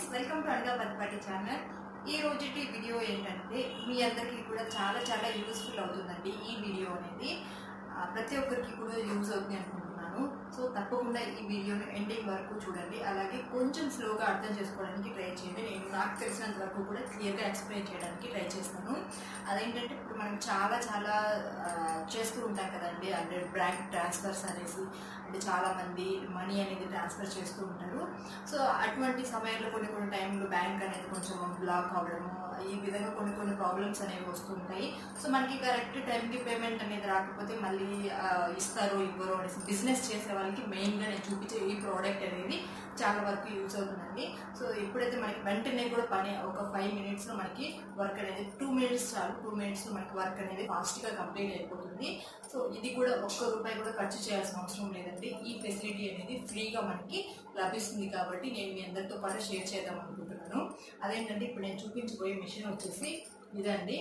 welcome to అడగా బద్పాటి channel ఈ రోజుటి వీడియో ఏంటంటే మీ అందరికీ కూడా చాలా చాలా యూస్ఫుల్ అవుతుందండి ఈ వీడియో అనేది ఆ, ప్రతి ఒక్కరికి కూడా యూజ్ అవుతుంది అనుకుంటున్నాను సో తప్పకుండా ఈ వీడియోని ఎండింగ్ వరకు చూడండి అలాగే కొంచెం స్లోగా అర్థం చేసుకోవడానికి ట్రై చేయండి నేను నాకు తెలిసినంత వరకు కూడా క్లియర్గా ఎక్స్ప్లెయిన్ చేయడానికి ట్రై చేస్తాను అదేంటంటే ఇప్పుడు మనం చాలా చాలా ఆ, చేస్తూ ఉంటాం కదండి అంటే బ్యాంక్ ట్రాన్స్ఫర్స్ అనేసి అంటే చాలామంది మనీ అనేది ట్రాన్స్ఫర్ చేస్తూ ఉంటారు సో అటువంటి సమయంలో కొన్ని కొన్ని టైంలో బ్యాంక్ అనేది కొంచెం బ్లాక్ అవ్వడము ఈ విధంగా కొన్ని కొన్ని ప్రాబ్లమ్స్ అనేవి వస్తుంటాయి సో మనకి కరెక్ట్ టైంకి పేమెంట్ అనేది రాకపోతే మళ్ళీ ఆ, ఇస్తారో ఇవ్వరో అనేసి బిజినెస్ చేసే వాళ్ళకి మెయిన్గా నేను చూపించే ఈ ప్రోడక్ట్ అనేది చాలా వరకు యూజ్ అవుతుందండి సో ఎప్పుడైతే మనకి వెంటనే కూడా పని ఒక ఫైవ్ మినిట్స్లో మనకి వర్క్ అనేది టూ మినిట్స్ చాలు టూ మినిట్స్లో మనకి వర్క్ అనేది ఫాస్ట్గా కంప్లీట్ అయిపోతుంది సో ఇది కూడా ఒక్క రూపాయి కూడా ఖర్చు చేయాల్సిన అవసరం లేదండి ఈ ఫెసిలిటీ అనేది ఫ్రీగా మనకి లభిస్తుంది కాబట్టి నేను మీ అందరితో పాటు షేర్ చేద్దాం అనుకుంటున్నాను అదేంటంటే ఇప్పుడు నేను చూపించబోయే మిషన్ వచ్చేసి ఇదండి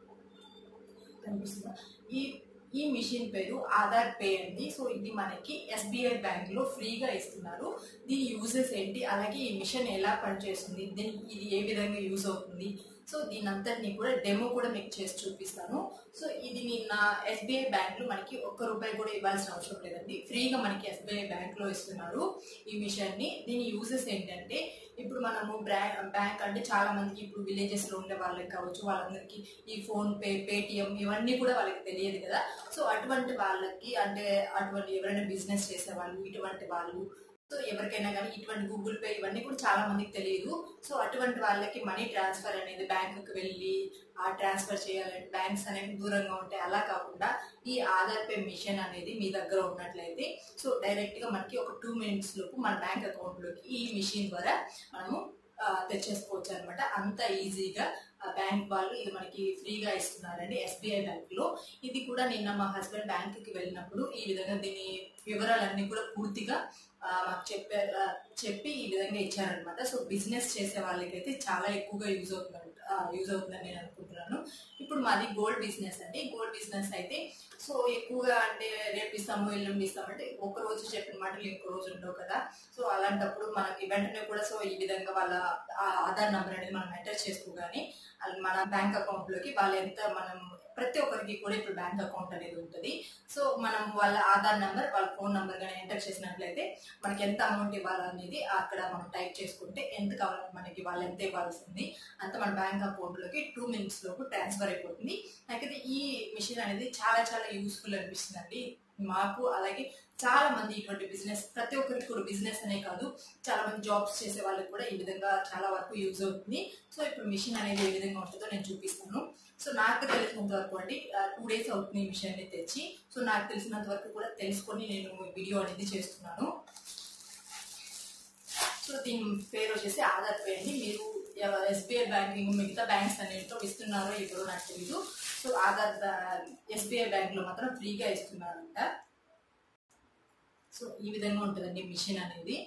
కనిపిస్తుందా ఈ ఈ మిషన్ పేరు ఆధార్ పే అండి సో ఇది మనకి ఎస్బీఐ బ్యాంక్ లో ఫ్రీగా ఇస్తున్నారు దీని యూజెస్ ఏంటి అలాగే ఈ మిషన్ ఎలా పనిచేస్తుంది దీని ఇది ఏ విధంగా యూజ్ అవుతుంది సో దీని అంతటిని కూడా డెమో కూడా మీకు చేసి చూపిస్తాను సో ఇది నిన్న ఎస్బీఐ బ్యాంక్ లో మనకి ఒక్క రూపాయి కూడా ఇవ్వాల్సిన అవసరం లేదండి ఫ్రీగా మనకి ఎస్బీఐ బ్యాంక్ లో ఇస్తున్నారు ఈ మిషన్ ని దీని యూజెస్ ఏంటంటే ఇప్పుడు మనము బ్యాంక్ అంటే చాలా మందికి ఇప్పుడు విలేజెస్ లో ఉండే వాళ్ళకి కావచ్చు వాళ్ళందరికీ ఈ ఫోన్ పే పేటిఎం ఇవన్నీ కూడా వాళ్ళకి తెలియదు కదా సో అటువంటి వాళ్ళకి అంటే అటువంటి ఎవరైనా బిజినెస్ చేసే వాళ్ళు ఇటువంటి వాళ్ళు సో ఎవరికైనా కానీ ఇటువంటి గూగుల్ పే ఇవన్నీ కూడా చాలా మందికి తెలియదు సో అటువంటి వాళ్ళకి మనీ ట్రాన్స్ఫర్ అనేది బ్యాంకుకి వెళ్ళి ఆ ట్రాన్స్ఫర్ చేయాలంటే బ్యాంక్స్ అనేవి దూరంగా ఉంటాయి అలా కాకుండా ఈ ఆధార్ పే మిషన్ అనేది మీ దగ్గర ఉన్నట్లయితే సో డైరెక్ట్ గా మనకి ఒక టూ మినిట్స్ లోపు మన బ్యాంక్ అకౌంట్ లోకి ఈ మిషన్ ద్వారా మనము ఆ, తెచ్చేసుకోవచ్చు అనమాట అంత ఈజీగా బ్యాంక్ వాళ్ళు ఇది మనకి ఫ్రీగా ఇస్తున్నారండి ఎస్బీఐ బ్యాంక్ లో ఇది కూడా నిన్న మా హస్బెండ్ బ్యాంక్ కి వెళ్ళినప్పుడు ఈ విధంగా దీని వివరాలన్నీ కూడా పూర్తిగా ఆ, మాకు చెప్పారు ఆ, చెప్పి ఈ విధంగా ఇచ్చారనమాట సో బిజినెస్ చేసే వాళ్ళకైతే చాలా ఎక్కువగా యూజ్ అవుతుంది యూజ్ అవుతుందని నేను అనుకుంటున్నాను ఇప్పుడు మాది గోల్డ్ బిజినెస్ అండి గోల్డ్ బిజినెస్ అయితే సో ఎక్కువగా అంటే రేపు ఇస్తాము ఎల్లుండి ఇస్తాము అంటే ఒక రోజు చెప్పిన మాటలు ఇంకో రోజు ఉండవు కదా సో అలాంటప్పుడు మనకి వెంటనే కూడా సో ఈ విధంగా వాళ్ళ ఆ ఆధార్ నంబర్ అనేది మనం ఎంటర్ చేసుకోగానే అది మన బ్యాంక్ అకౌంట్ లోకి వాళ్ళు ఎంత మనం ప్రతి ఒక్కరికి కూడా ఇప్పుడు బ్యాంక్ అకౌంట్ అనేది ఉంటుంది సో మనం వాళ్ళ ఆధార్ నంబర్ వాళ్ళ ఫోన్ నంబర్ కానీ ఎంటర్ చేసినట్లయితే మనకి ఎంత అమౌంట్ ఇవ్వాలనేది అక్కడ మనం టైప్ చేసుకుంటే ఎంత కావాలి మనకి వాళ్ళు ఎంత ఇవ్వాల్సింది అంత మన బ్యాంక్ అకౌంట్ లోకి టూ మినిట్స్ లోపు ట్రాన్స్ఫర్ అయిపోతుంది నాకైతే ఈ మిషన్ అనేది చాలా చాలా యూస్ఫుల్ అనిపిస్తుంది అండి మాకు అలాగే చాలా మంది ఇటువంటి బిజినెస్ ప్రతి ఒక్కరికి కూడా బిజినెస్ అనే కాదు చాలా మంది జాబ్స్ చేసే వాళ్ళకి కూడా ఈ విధంగా చాలా వరకు యూజ్ అవుతుంది సో ఇప్పుడు మిషన్ అనేది ఏ విధంగా ఉంటుందో నేను చూపిస్తాను సో నాకు తెలిసినంత వరకు అండి టూ డేస్ అవుతుంది ఈ మిషన్ అనేది తెచ్చి సో నాకు తెలిసినంత వరకు కూడా తెలుసుకొని నేను వీడియో అనేది చేస్తున్నాను సో దీని పేరు వచ్చేసి ఆధార్ పే అండి మీరు ఎస్బీఐ బ్యాంకింగ్ మిగతా బ్యాంక్స్ అన్నింటిలో ఇస్తున్నారో ఇవ్వరో నాకు తెలీదు సో ఆధార్ ఎస్బీఐ బ్యాంక్ లో మాత్రం ఫ్రీగా ఇస్తున్నారంట సో ఈ విధంగా ఉంటుందండి మిషన్ అనేది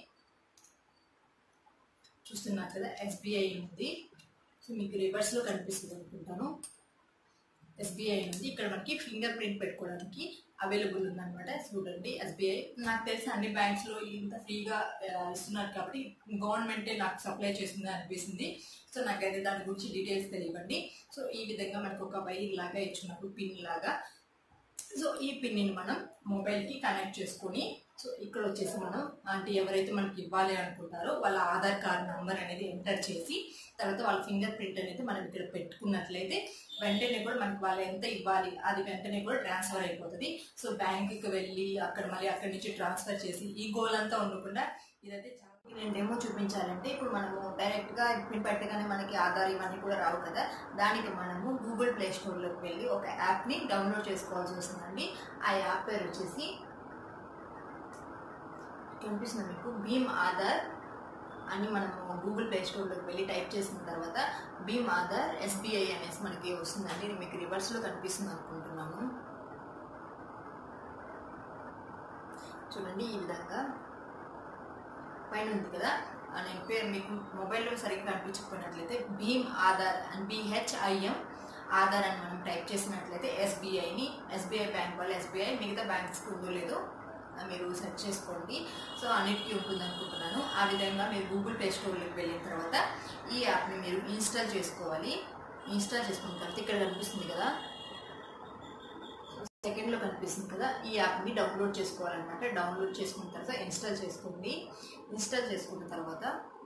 చూస్తున్నారు కదా ఎస్బీఐ ఉంది సో మీకు రివర్స్ లో కనిపిస్తుంది అనుకుంటాను ఎస్బీఐ ఉంది ఇక్కడ మనకి ఫింగర్ ప్రింట్ పెట్టుకోవడానికి అవైలబుల్ ఉందన్నమాట చూడండి ఎస్బీఐ నాకు తెలిసి అన్ని బ్యాంక్స్ లో ఇంత ఫ్రీగా ఆ, ఇస్తున్నారు కాబట్టి గవర్నమెంటే నాకు సప్లై చేస్తుంది అనిపిస్తుంది సో నాకైతే దాని గురించి డీటెయిల్స్ తెలియవండి సో ఈ విధంగా మనకు ఒక వైర్ లాగా ఇచ్చున్నారు పిన్ లాగా సో ఈ పిన్ని మనం మొబైల్కి కనెక్ట్ చేసుకొని సో ఇక్కడ వచ్చేసి మనం అంటే ఎవరైతే మనకి ఇవ్వాలి అనుకుంటారో వాళ్ళ ఆధార్ కార్డ్ నంబర్ అనేది ఎంటర్ చేసి తర్వాత వాళ్ళ ఫింగర్ ప్రింట్ అనేది మనం ఇక్కడ పెట్టుకున్నట్లయితే వెంటనే కూడా మనకి వాళ్ళు ఎంత ఇవ్వాలి అది వెంటనే కూడా ట్రాన్స్ఫర్ అయిపోతుంది సో బ్యాంకుకి వెళ్ళి అక్కడ మళ్ళీ అక్కడి నుంచి ట్రాన్స్ఫర్ చేసి ఈ గోల్ అంతా ఉండకుండా ఇదైతే చాలా నేను డెమో చూపించాలంటే ఇప్పుడు మనము డైరెక్ట్ గా పిన్ పెట్టగానే మనకి ఆధార్ ఇవన్నీ కూడా రావు కదా దానికి మనము గూగుల్ ప్లే స్టోర్ లోకి వెళ్ళి ఒక యాప్ ని డౌన్లోడ్ చేసుకోవాల్సి వస్తుందండి ఆ యాప్ పేరు వచ్చేసి కనిపిస్తుంది మీకు భీమ్ ఆధార్ అని మనము గూగుల్ ప్లే స్టోర్లోకి వెళ్ళి టైప్ చేసిన తర్వాత భీమ్ ఆధార్ ఎస్బీఐ అనేసి మనకి వస్తుందండి ఇది మీకు రివర్స్లో కనిపిస్తుంది అనుకుంటున్నాను చూడండి ఈ విధంగా పైన ఉంది కదా ఆ నేను పేరు మీకు మొబైల్లో సరిగ్గా కనిపించకపోయినట్లయితే భీమ్ ఆధార్ అండ్ బిహెచ్ఐఎం ఆధార్ అని మనం టైప్ చేసినట్లయితే ఎస్బీఐని ఎస్బీఐ బ్యాంక్ వాళ్ళు ఎస్బీఐ మిగతా బ్యాంక్స్కి ఉందో లేదో మీరు సెర్చ్ చేసుకోండి సో అన్నిటికీ ఉంటుంది అనుకుంటున్నాను ఆ విధంగా మీరు గూగుల్ ప్లే స్టోర్లోకి వెళ్ళిన తర్వాత ఈ యాప్ని మీరు ఇన్స్టాల్ చేసుకోవాలి ఇన్స్టాల్ చేసుకున్న తర్వాత ఇక్కడ కనిపిస్తుంది కదా సెకండ్లో కనిపిస్తుంది కదా ఈ యాప్ని డౌన్లోడ్ చేసుకోవాలన్నమాట డౌన్లోడ్ చేసుకున్న తర్వాత ఇన్స్టాల్ చేసుకోండి ఇన్స్టాల్ చేసుకున్న తర్వాత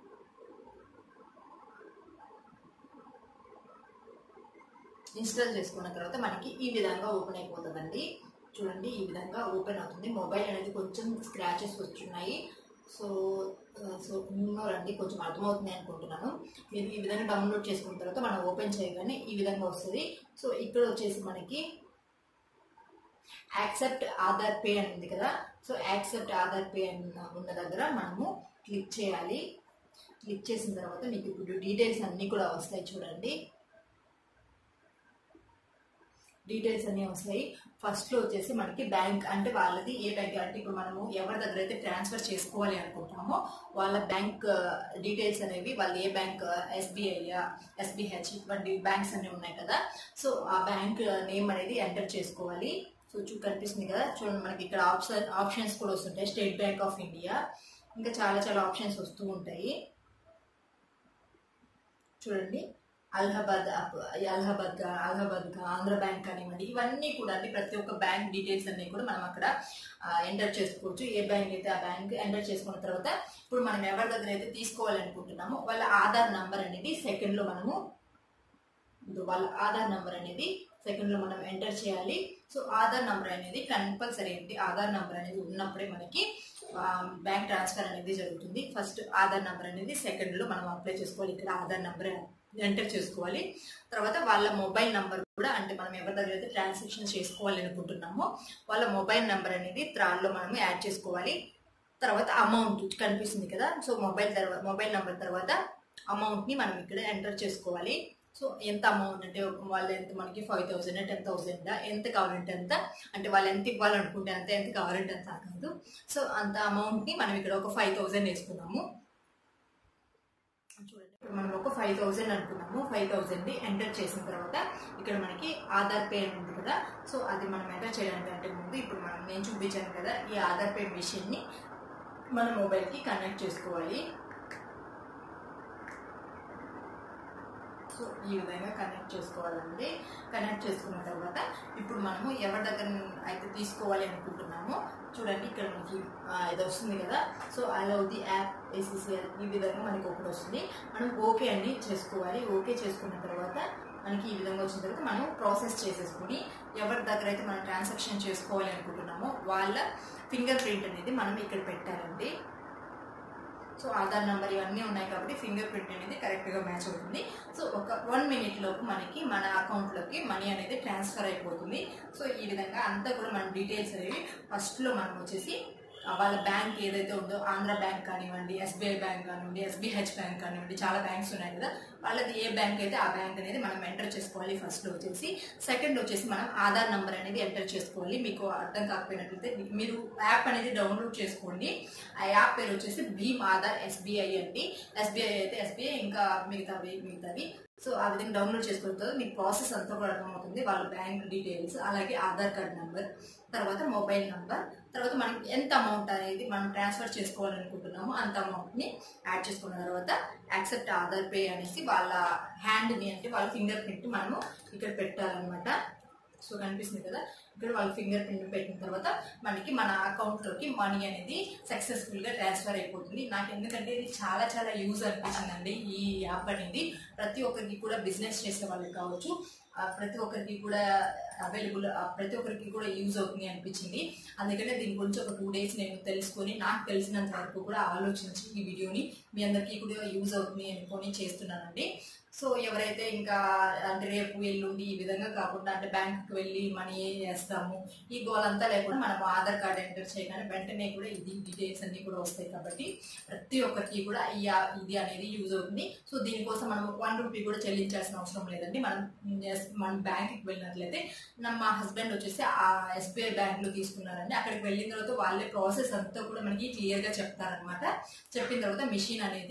ఇన్స్టాల్ చేసుకున్న తర్వాత మనకి ఈ విధంగా ఓపెన్ అయిపోతుందండి చూడండి ఈ విధంగా ఓపెన్ అవుతుంది మొబైల్ అనేది కొంచెం స్క్రాచెస్ వచ్చున్నాయి సో సో రండి కొంచెం అర్థమవుతుంది అనుకుంటున్నాను మీరు ఈ విధంగా డౌన్లోడ్ చేసుకున్న తర్వాత మనం ఓపెన్ చేయగానే ఈ విధంగా వస్తుంది సో ఇక్కడ వచ్చేసి మనకి యాక్సెప్ట్ ఆధార్ పే అని ఉంది కదా సో యాక్సెప్ట్ ఆధార్ పే అని ఉన్న దగ్గర మనము క్లిక్ చేయాలి క్లిక్ చేసిన తర్వాత మీకు ఇప్పుడు డీటెయిల్స్ అన్నీ కూడా వస్తాయి చూడండి డీటెయిల్స్ అన్నీ వస్తాయి ఫస్ట్లో వచ్చేసి మనకి బ్యాంక్ అంటే వాళ్ళది ఏ బ్యాంక్ అంటే ఇప్పుడు మనము ఎవరి దగ్గర అయితే ట్రాన్స్ఫర్ చేసుకోవాలి అనుకుంటామో వాళ్ళ బ్యాంక్ డీటెయిల్స్ అనేవి వాళ్ళు ఏ బ్యాంక్ ఎస్బీఐ ఎస్బీహెచ్ ఇటువంటి బ్యాంక్స్ అనేవి ఉన్నాయి కదా సో ఆ బ్యాంక్ నేమ్ అనేది ఎంటర్ చేసుకోవాలి సో చూ కనిపిస్తుంది కదా చూడండి మనకి ఇక్కడ ఆప్షన్ ఆప్షన్స్ కూడా వస్తుంటాయి స్టేట్ బ్యాంక్ ఆఫ్ ఇండియా ఇంకా చాలా చాలా ఆప్షన్స్ వస్తూ ఉంటాయి చూడండి అలహాబాద్ అలహాబాద్ అలహాబాద్ ఆంధ్ర బ్యాంక్ కానివ్వండి ఇవన్నీ కూడా అండి ప్రతి ఒక్క బ్యాంక్ డీటెయిల్స్ అన్ని కూడా మనం అక్కడ ఎంటర్ చేసుకోవచ్చు ఏ బ్యాంక్ అయితే ఆ బ్యాంక్ ఎంటర్ చేసుకున్న తర్వాత ఇప్పుడు మనం ఎవరి దగ్గర అయితే తీసుకోవాలనుకుంటున్నామో వాళ్ళ ఆధార్ నంబర్ అనేది సెకండ్లో మనము వాళ్ళ ఆధార్ నంబర్ అనేది సెకండ్లో మనం ఎంటర్ చేయాలి సో ఆధార్ నంబర్ అనేది కంపల్సరీ ఏంటి ఆధార్ నంబర్ అనేది ఉన్నప్పుడే మనకి బ్యాంక్ ట్రాన్స్ఫర్ అనేది జరుగుతుంది ఫస్ట్ ఆధార్ నంబర్ అనేది సెకండ్లో మనం అప్లై చేసుకోవాలి ఇక్కడ ఆధార్ నంబర్ ఎంటర్ చేసుకోవాలి తర్వాత వాళ్ళ మొబైల్ నంబర్ కూడా అంటే మనం ఎవరి దగ్గర అయితే ట్రాన్సాక్షన్ చేసుకోవాలి అనుకుంటున్నామో వాళ్ళ మొబైల్ నంబర్ అనేది త్రాల్లో మనం యాడ్ చేసుకోవాలి తర్వాత అమౌంట్ కనిపిస్తుంది కదా సో మొబైల్ తర్వాత మొబైల్ నంబర్ తర్వాత అమౌంట్ని మనం ఇక్కడ ఎంటర్ చేసుకోవాలి సో ఎంత అమౌంట్ అంటే వాళ్ళు ఎంత మనకి ఫైవ్ థౌసండ్ టెన్ థౌసండ్ ఎంత కావాలంటే ఎంత అంటే వాళ్ళు ఎంత ఇవ్వాలనుకుంటే అంత ఎంత కావాలంటే అంత కాదు సో అంత అమౌంట్ని మనం ఇక్కడ ఒక ఫైవ్ థౌసండ్ వేసుకున్నాము చూడండి ఇప్పుడు మనం ఒక ఫైవ్ థౌసండ్ అనుకున్నాము ఫైవ్ థౌసండ్ని ఎంటర్ చేసిన తర్వాత ఇక్కడ మనకి ఆధార్ పే అని ఉంది కదా సో అది మనం ఎంటర్ చేయడానికి అంటే ముందు ఇప్పుడు మనం నేను చూపించాను కదా ఈ ఆధార్ పే మిషన్ని మన మొబైల్కి కనెక్ట్ చేసుకోవాలి సో ఈ విధంగా కనెక్ట్ చేసుకోవాలండి కనెక్ట్ చేసుకున్న తర్వాత ఇప్పుడు మనము ఎవరి దగ్గర అయితే తీసుకోవాలి అనుకుంటున్నామో చూడండి ఇక్కడ మనకి ఇది వస్తుంది కదా సో అలౌ ది యాప్ ఏసీసీఎల్ ఈ విధంగా మనకి ఒకటి వస్తుంది మనం ఓకే అని చేసుకోవాలి ఓకే చేసుకున్న తర్వాత మనకి ఈ విధంగా వచ్చిన తర్వాత మనం ప్రాసెస్ చేసేసుకుని ఎవరి దగ్గర అయితే మనం ట్రాన్సాక్షన్ చేసుకోవాలి అనుకుంటున్నామో వాళ్ళ ఫింగర్ ప్రింట్ అనేది మనం ఇక్కడ పెట్టాలండి సో ఆధార్ నెంబర్ ఇవన్నీ ఉన్నాయి కాబట్టి ఫింగర్ ప్రింట్ అనేది కరెక్ట్గా మ్యాచ్ అవుతుంది సో ఒక వన్ మినిట్ లోపు మనకి మన అకౌంట్లోకి మనీ అనేది ట్రాన్స్ఫర్ అయిపోతుంది సో ఈ విధంగా అంతా కూడా మన డీటెయిల్స్ అనేవి ఫస్ట్లో మనం వచ్చేసి వాళ్ళ బ్యాంక్ ఏదైతే ఉందో ఆంధ్ర బ్యాంక్ కానివ్వండి ఎస్బీఐ బ్యాంక్ కానివ్వండి ఎస్బీహెచ్ బ్యాంక్ కానివ్వండి చాలా బ్యాంక్స్ ఉన్నాయి కదా వాళ్ళది ఏ బ్యాంక్ అయితే ఆ బ్యాంక్ అనేది మనం ఎంటర్ చేసుకోవాలి ఫస్ట్లో వచ్చేసి సెకండ్ వచ్చేసి మనం ఆధార్ నెంబర్ అనేది ఎంటర్ చేసుకోవాలి మీకు అర్థం కాకపోయినట్లయితే మీరు యాప్ అనేది డౌన్లోడ్ చేసుకోండి ఆ యాప్ పేరు వచ్చేసి భీమ్ ఆధార్ ఎస్బీఐ అండి ఎస్బీఐ అయితే ఎస్బీఐ ఇంకా మిగతావి మిగతావి సో ఆ విధంగా డౌన్లోడ్ చేసుకున్న తర్వాత మీకు ప్రాసెస్ అంతా కూడా అర్థమవుతుంది వాళ్ళ బ్యాంక్ డీటెయిల్స్ అలాగే ఆధార్ కార్డ్ నెంబర్ తర్వాత మొబైల్ నెంబర్ తర్వాత మనం ఎంత అమౌంట్ అనేది మనం ట్రాన్స్ఫర్ చేసుకోవాలనుకుంటున్నామో అంత అమౌంట్ని యాడ్ చేసుకున్న తర్వాత యాక్సెప్ట్ ఆధార్ పే అనేసి వాళ్ళ హ్యాండ్ని అంటే వాళ్ళ ఫింగర్ ప్రింట్ మనము ఇక్కడ పెట్టాలన్నమాట సో కనిపిస్తుంది కదా ఇక్కడ వాళ్ళ ఫింగర్ ప్రింట్ పెట్టిన తర్వాత మనకి మన అకౌంట్లోకి మనీ అనేది సక్సెస్ఫుల్గా ట్రాన్స్ఫర్ అయిపోతుంది నాకు ఎందుకంటే ఇది చాలా చాలా యూజ్ అనిపించిందండి ఈ యాప్ అనేది ప్రతి ఒక్కరికి కూడా బిజినెస్ చేసే వాళ్ళకి కావచ్చు ప్రతి ఒక్కరికి కూడా అవైలబుల్ ప్రతి ఒక్కరికి కూడా యూజ్ అవుతుంది అనిపించింది అందుకనే దీని గురించి ఒక టూ డేస్ నేను తెలుసుకొని నాకు తెలిసినంత వరకు కూడా ఆలోచించి ఈ వీడియోని మీ అందరికీ కూడా యూజ్ అవుతుంది అనుకొని చేస్తున్నానండి సో ఎవరైతే ఇంకా అంటే రేపు ఎల్లుండి ఈ విధంగా కాకుండా అంటే బ్యాంకుకి వెళ్ళి మనీ వేస్తాము ఈ గోల్ అంతా లేకుండా మనం ఆధార్ కార్డ్ ఎంటర్ చేయగానే వెంటనే కూడా ఇది డీటెయిల్స్ అన్ని కూడా వస్తాయి కాబట్టి ప్రతి ఒక్కరికి కూడా ఈ ఇది అనేది యూజ్ అవుతుంది సో దీనికోసం మనం వన్ రూపీ కూడా చెల్లించాల్సిన అవసరం లేదండి మనం మన బ్యాంక్కి వెళ్ళినట్లయితే మా హస్బెండ్ వచ్చేసి ఆ ఎస్బీఐ బ్యాంక్లో తీసుకున్నారండి అక్కడికి వెళ్ళిన తర్వాత వాళ్ళే ప్రాసెస్ అంతా కూడా మనకి క్లియర్గా చెప్తారనమాట చెప్పిన తర్వాత మిషన్ అనేది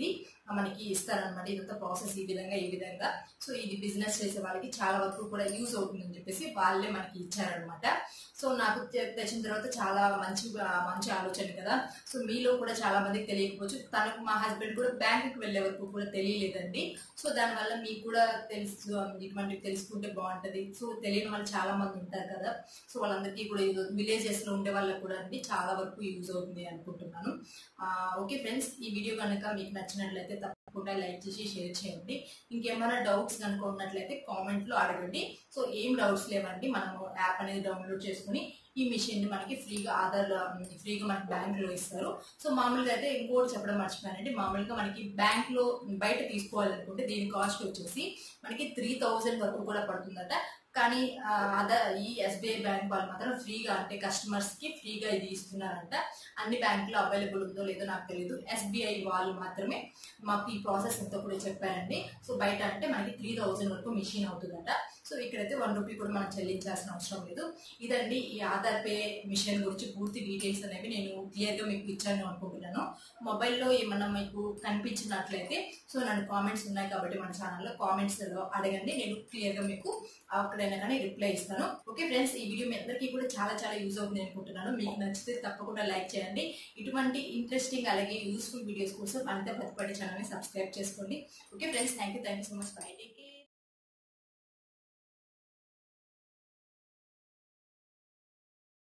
మనకి ఇస్తారనమాట ఇదంతా ప్రాసెస్ ఈ విధంగా ఈ విధంగా సో ఇది బిజినెస్ చేసే వాళ్ళకి చాలా వరకు కూడా యూజ్ అవుతుందని చెప్పేసి వాళ్ళే మనకి ఇచ్చారనమాట సో నాకు తె- తెచ్చిన తర్వాత చాలా మంచి మంచి ఆలోచన కదా సో మీలో కూడా చాలా మందికి తెలియకపోవచ్చు తనకు మా హస్బెండ్ కూడా బ్యాంకుకి వెళ్ళే వరకు కూడా తెలియలేదండి సో దానివల్ల మీకు కూడా తెలుసు ఇటువంటివి తెలుసుకుంటే బాగుంటది సో తెలియని వాళ్ళు చాలా మంది ఉంటారు కదా సో వాళ్ళందరికీ కూడా ఇది విలేజెస్ లో ఉండే వాళ్ళకి కూడా అండి చాలా వరకు యూజ్ అవుతుంది అనుకుంటున్నాను ఆ, ఓకే ఫ్రెండ్స్ ఈ వీడియో కనుక మీకు నచ్చినట్లయితే తప్పకుండా లైక్ చేసి షేర్ చేయండి ఇంకేమైనా డౌట్స్ కనుక ఉన్నట్లయితే కామెంట్ లో అడగండి సో ఏం డౌట్స్ లేవండి మనము యాప్ అనేది డౌన్లోడ్ చేసుకుని ఈ మిషన్ ని మనకి ఫ్రీగా ఆధార్ ఫ్రీగా మనకి బ్యాంక్ లో ఇస్తారు సో మామూలుగా అయితే ఇంకోటి చెప్పడం మర్చిపోయానండి మామూలుగా మనకి బ్యాంక్ లో బయట తీసుకోవాలనుకుంటే దీని కాస్ట్ వచ్చేసి మనకి త్రీ థౌజండ్ వరకు కూడా పడుతుందట కానీ అదర్ ఈ ఎస్బీఐ బ్యాంక్ వాళ్ళు మాత్రం ఫ్రీగా అంటే కస్టమర్స్ కి ఫ్రీగా ఇది ఇస్తున్నారంట అన్ని బ్యాంకులో అవైలబుల్ ఉందో లేదో నాకు తెలియదు ఎస్బీఐ వాళ్ళు మాత్రమే మాకు ఈ ప్రాసెస్ అంతా కూడా చెప్పారండి సో బయట అంటే మనకి త్రీ థౌజండ్ వరకు మిషన్ అవుతుందట సో ఇక్కడైతే వన్ రూపీ కూడా మనం చెల్లించాల్సిన అవసరం లేదు ఇదండి ఈ ఆధార్ పే మిషన్ గురించి పూర్తి డీటెయిల్స్ అనేవి నేను క్లియర్గా మీకు ఇచ్చాను అనుకుంటున్నాను మొబైల్లో ఏమన్నా మీకు కనిపించినట్లయితే సో నన్ను కామెంట్స్ ఉన్నాయి కాబట్టి మన ఛానల్లో కామెంట్స్లో అడగండి నేను క్లియర్గా మీకు అక్కడైనా కానీ రిప్లై ఇస్తాను ఓకే ఫ్రెండ్స్ ఈ వీడియో మీ అందరికీ కూడా చాలా చాలా యూజ్ అవుతుంది అనుకుంటున్నాను మీకు నచ్చితే తప్పకుండా లైక్ చేయండి ఇటువంటి ఇంట్రెస్టింగ్ అలాగే యూస్ఫుల్ వీడియోస్ కోసం అంతే ప్రతిపడి ఛానల్ని సబ్స్క్రైబ్ చేసుకోండి okay friends thank you thank you so much for